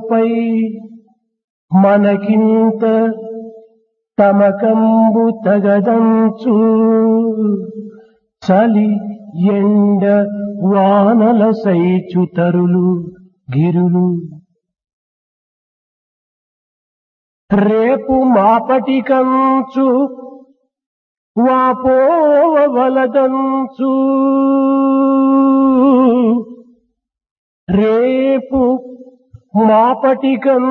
తోపై మనకింత తమకంబు తగదంచు చలి ఎండ వానల సైచుతరులు గిరులు రేపు మాపటి కంచు వాపోవలదంచు రేపు మాపటి కంచు